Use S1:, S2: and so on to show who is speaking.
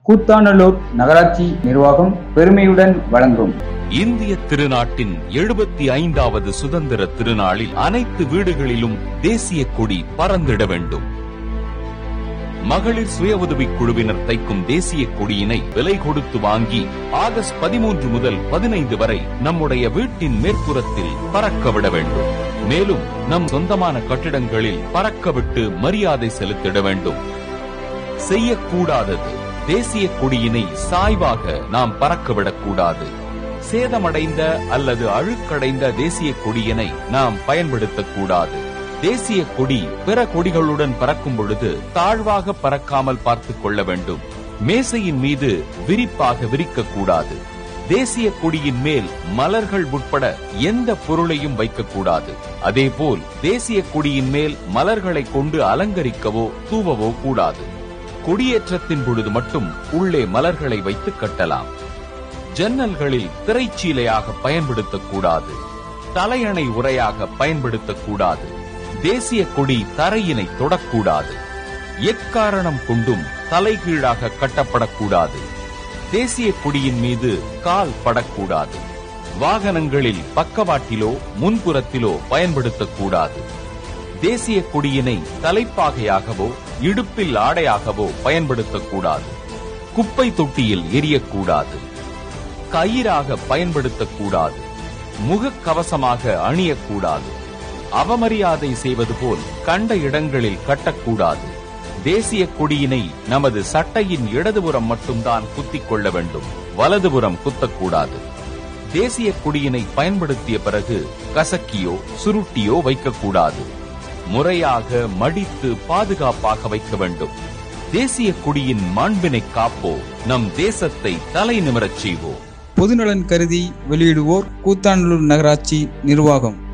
S1: கூத்தாநல்லூர் நகராட்சி நிர்வாகம் பெருமையுடன் வழங்கும்
S2: இந்திய திருநாட்டின் எழுபத்தி ஐந்தாவது சுதந்திர திருநாளில் அனைத்து வீடுகளிலும் தேசிய கொடி பறந்திட வேண்டும் மகளிர் சுய உதவிக் குழுவினர் தைக்கும் தேசிய கொடியினை விலை கொடுத்து வாங்கி ஆகஸ்ட் பதிமூன்று முதல் பதினைந்து வரை நம்முடைய வீட்டின் மேற்புறத்தில் பறக்க விட வேண்டும் மேலும் நம் சொந்தமான கட்டிடங்களில் பறக்கவிட்டு மரியாதை செலுத்திட வேண்டும் செய்யக்கூடாதது தேசிய கொடியினை சாய்வாக நாம் பறக்கவிடக் கூடாது சேதமடைந்த அல்லது அழுக்கடைந்த தேசிய கொடியினை நாம் பயன்படுத்தக் கூடாது தேசிய கொடி பிற கொடிகளுடன் பறக்கும் பொழுது தாழ்வாக பறக்காமல் பார்த்துக் கொள்ள வேண்டும் மேசையின் மீது விரிப்பாக விரிக்கக் கூடாது தேசிய கொடியின் மேல் மலர்கள் உட்பட எந்த பொருளையும் வைக்கக்கூடாது அதேபோல் தேசிய கொடியின் மேல் மலர்களை கொண்டு அலங்கரிக்கவோ தூவவோ கூடாது கொடியேற்றத்தின் பொழுது மட்டும் உள்ளே மலர்களை வைத்து கட்டலாம் ஜன்னல்களில் திரைச்சீலையாக பயன்படுத்தக்கூடாது தலையணை உரையாக பயன்படுத்தக்கூடாது தேசிய கொடி தரையினை தொடக்கூடாது எக்காரணம் கொண்டும் தலைகீழாக கட்டப்படக்கூடாது தேசிய கொடியின் மீது கால் படக்கூடாது வாகனங்களில் பக்கவாட்டிலோ முன்புறத்திலோ பயன்படுத்தக்கூடாது தேசிய கொடியினை தலைப்பாகையாகவோ இடுப்பில் ஆடையாகவோ பயன்படுத்தக்கூடாது குப்பை தொட்டியில் எரியக்கூடாது கயிறாக பயன்படுத்தக்கூடாது முகக்கவசமாக அணியக்கூடாது அவமரியாதை செய்வது போல் கண்ட இடங்களில் கட்டக்கூடாது தேசிய கொடியினை நமது சட்டையின் இடதுபுறம் மட்டும்தான் குத்திக் கொள்ள வேண்டும் வலதுபுறம் குத்தக்கூடாது தேசிய கொடியினை பயன்படுத்திய பிறகு கசக்கியோ சுருட்டியோ வைக்கக்கூடாது முறையாக மடித்து பாதுகாப்பாக வைக்க வேண்டும் தேசிய கொடியின் மாண்பினை காப்போ நம் தேசத்தை தலை நிமிரச் செய்வோம்
S3: பொதுநலன் கருதி வெளியிடுவோர் கூத்தாண்டலூர் நகராட்சி நிர்வாகம்